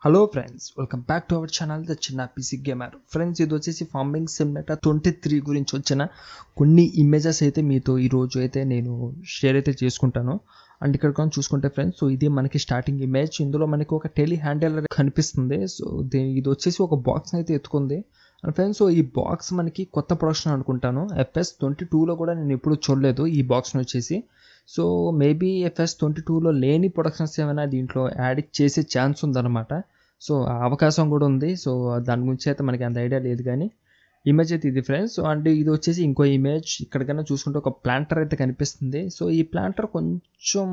hello friends welcome back to our channel the చిన్న PC gamer friends ఇది వచ్చేసి farming simulator twenty three గురించి వచ్చిన కొన్ని ఇమేజెస్ అయితే మీతో ఈరోజు అయితే నేను షేర్ అయితే చేసుకుంటాను అండ్ ఇక్కడ కానీ చూసుకుంటే ఫ్రెండ్స్ సో ఇది మనకి స్టార్టింగ్ ఇమేజ్ ఇందులో మనకి ఒక టెలి హ్యాండిల్ కనిపిస్తుంది సో ఇది వచ్చేసి ఒక బాక్స్ అయితే ఎత్తుకుంది అండ్ ఫ్రెండ్స్ సో ఈ బాక్స్ మనకి కొత్త ప్రొడక్షన్ అనుకుంటాను ఎఫ్ఎస్ ట్వంటీ టూలో కూడా నేను ఎప్పుడు చూడలేదు ఈ బాక్స్ని వచ్చేసి సో మేబీ ఎఫ్ఎస్ ట్వంటీ టూలో లేని ప్రొడక్షన్స్ ఏమైనా దీంట్లో యాడ్ చేసే ఛాన్స్ ఉందన్నమాట సో ఆ అవకాశం కూడా ఉంది సో దాని గురించి అయితే మనకి అంత ఐడియా లేదు కానీ ఇమేజ్ అయితే ఇది ఫ్రెండ్స్ అండ్ ఇది వచ్చేసి ఇంకో ఇమేజ్ ఇక్కడికైనా చూసుకుంటే ఒక ప్లాంటర్ అయితే కనిపిస్తుంది సో ఈ ప్లాంటర్ కొంచెం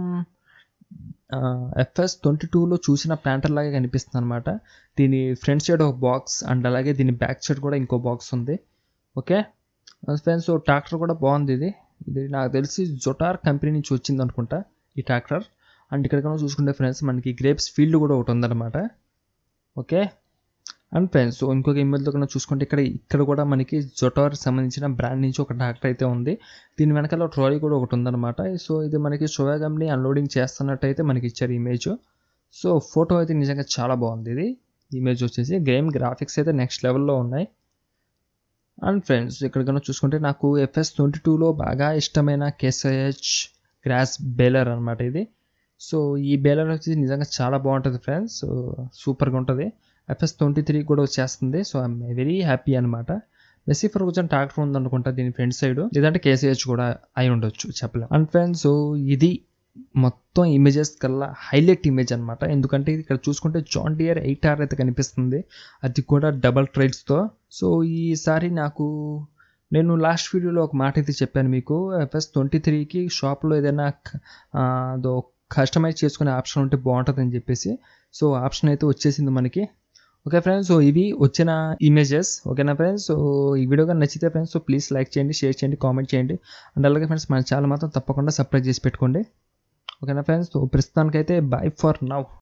ఎఫ్ఎస్ ట్వంటీ టూలో చూసిన ప్లాంటర్ లాగే కనిపిస్తుంది అనమాట దీని ఫ్రంట్ సైడ్ ఒక బాక్స్ అండ్ అలాగే దీని బ్యాక్ సైడ్ కూడా ఇంకో బాక్స్ ఉంది ఓకే ఫ్రెండ్స్ సో ట్రాక్టర్ కూడా బాగుంది ఇది ఇది నాకు తెలిసి జొటార్ కంపెనీ నుంచి వచ్చింది అనుకుంటా ఈ ట్రాక్టర్ అండ్ ఇక్కడ కన్నా చూసుకుంటే ఫ్రెండ్స్ మనకి గ్రేప్స్ ఫీల్డ్ కూడా ఒకటి ఉందన్నమాట ఓకే అండ్ ఫ్రెండ్స్ సో ఇంకొక ఇమేజ్లో కన్నా చూసుకుంటే ఇక్కడ ఇక్కడ కూడా మనకి జొటార్ సంబంధించిన బ్రాండ్ నుంచి ఒక ట్రాక్టర్ అయితే ఉంది దీని వెనకాల ట్రాలీ కూడా ఒకటి ఉందన్నమాట సో ఇది మనకి సోయా కంపెనీ అన్లోడింగ్ చేస్తున్నట్టు అయితే మనకి ఇచ్చారు ఇమేజ్ సో ఫోటో అయితే నిజంగా చాలా బాగుంది ఇది ఇమేజ్ వచ్చేసి గేమ్ గ్రాఫిక్స్ అయితే నెక్స్ట్ లెవెల్లో ఉన్నాయి అండ్ ఫ్రెండ్స్ ఇక్కడ కన్నా చూసుకుంటే నాకు ఎఫ్ఎస్ ట్వంటీ టూలో బాగా ఇష్టమైన కేసహెచ్ గ్రాస్ బేలర్ అనమాట ఇది సో ఈ బేలర్ వచ్చి నిజంగా చాలా బాగుంటుంది ఫ్రెండ్స్ సో సూపర్గా ఉంటుంది ఎఫ్ఎస్ ట్వంటీ త్రీ కూడా వచ్చేస్తుంది సో ఐఎమ్ వెరీ హ్యాపీ అనమాట మెస్సీ ఫర్గూసన్ ట్రాక్టర్ ఉందనుకుంటా దీని ఫ్రంట్ సైడ్ లేదంటే కేసీహెచ్ కూడా అయి ఉండొచ్చు చెప్పలేం అండ్ ఫ్రెండ్స్ సో ఇది మొత్తం ఇమేజెస్ కల్లా హైలైట్ ఇమేజ్ అనమాట ఎందుకంటే ఇక్కడ చూసుకుంటే జాన్ డియర్ ఎయిట్ ఆర్ అయితే కనిపిస్తుంది అది కూడా డబల్ ట్రైడ్స్తో సో ఈసారి నాకు నేను లాస్ట్ వీడియోలో ఒక మాట అయితే చెప్పాను మీకు ఎఫ్ఎస్ ట్వంటీ త్రీకి షాప్లో ఏదైనా దో కస్టమైజ్ చేసుకునే ఆప్షన్ ఉంటే బాగుంటుందని చెప్పేసి సో ఆప్షన్ అయితే వచ్చేసింది మనకి ఓకే ఫ్రెండ్స్ సో ఇవి వచ్చిన ఇమేజెస్ ఓకేనా ఫ్రెండ్స్ సో ఈ వీడియో కానీ నచ్చితే ఫ్రెండ్స్ సో ప్లీజ్ లైక్ చేయండి షేర్ చేయండి కామెంట్ చేయండి అండ్ అలాగే ఫ్రెండ్స్ మన ఛానల్ మాత్రం తప్పకుండా సబ్స్క్రైబ్ చేసి పెట్టుకోండి ఓకేనా ఫ్రెండ్స్ సో ప్రస్తుతానికైతే బై ఫర్ నౌ